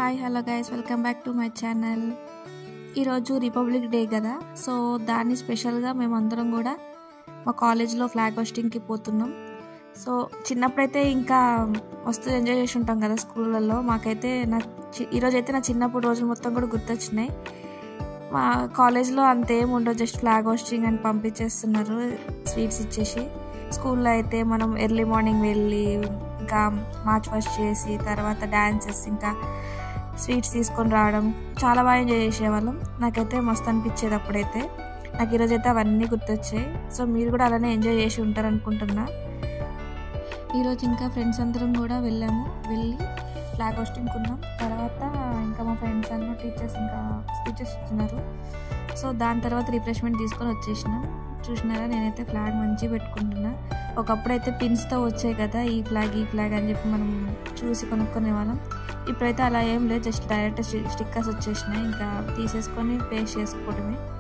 hi hello guys welcome back to my channel ఈరోజు republic day కదా so దాన్ని స్పెషల్గా మేమందరం కూడా మా కాలేజ్లో ఫ్లాగ్ హోస్టింగ్కి పోతున్నాం సో చిన్నప్పుడైతే ఇంకా మస్తు ఎంజాయ్ చేసి ఉంటాం కదా స్కూళ్ళల్లో మాకైతే నా చి- ఈరోజు అయితే నా చిన్నప్పుడు రోజులు మొత్తం కూడా గుర్తొచ్చినాయి మా కాలేజ్లో అంతేం ఉండదు జస్ట్ ఫ్లాగ్ హోస్టింగ్ అని పంపించేస్తున్నారు స్వీట్స్ ఇచ్చేసి స్కూల్లో అయితే మనం ఎర్లీ మార్నింగ్ వెళ్ళి ఇంకా మార్చ్ ఫస్ట్ చేసి తర్వాత డ్యాన్సెస్ ఇంకా స్వీట్స్ తీసుకొని రావడం చాలా బాగా ఎంజాయ్ చేసేవాళ్ళం నాకైతే మస్తు అనిపించేది అప్పుడైతే నాకు ఈరోజు అయితే అవన్నీ గుర్తొచ్చాయి సో మీరు కూడా అలానే ఎంజాయ్ చేసి ఉంటారు అనుకుంటున్నా ఈరోజు ఇంకా ఫ్రెండ్స్ అందరం కూడా వెళ్ళాము వెళ్ళి ఫ్లాగ్ హోస్టింగ్ ఉన్నాం తర్వాత ఇంకా మా ఫ్రెండ్స్ అన్న టీచర్స్ ఇంకా స్పీచెస్ ఇచ్చినారు సో దాని తర్వాత రిఫ్రెష్మెంట్ తీసుకొని వచ్చేసినాం చూసినారా నేనైతే ఫ్లాగ్ మంచిగా పెట్టుకుంటున్నా ఒకప్పుడైతే పిన్స్తో వచ్చాయి కదా ఈ ఫ్లాగ్ ఈ ఫ్లాగ్ అని చెప్పి మనం చూసి కొనుక్కునే వాళ్ళం ఇప్పుడైతే అలా ఏం లేదు జస్ట్ డైరెక్ట్ స్టిక్కర్స్ వచ్చేసినాయి ఇంకా తీసేసుకొని పేస్ట్ చేసుకోవడమే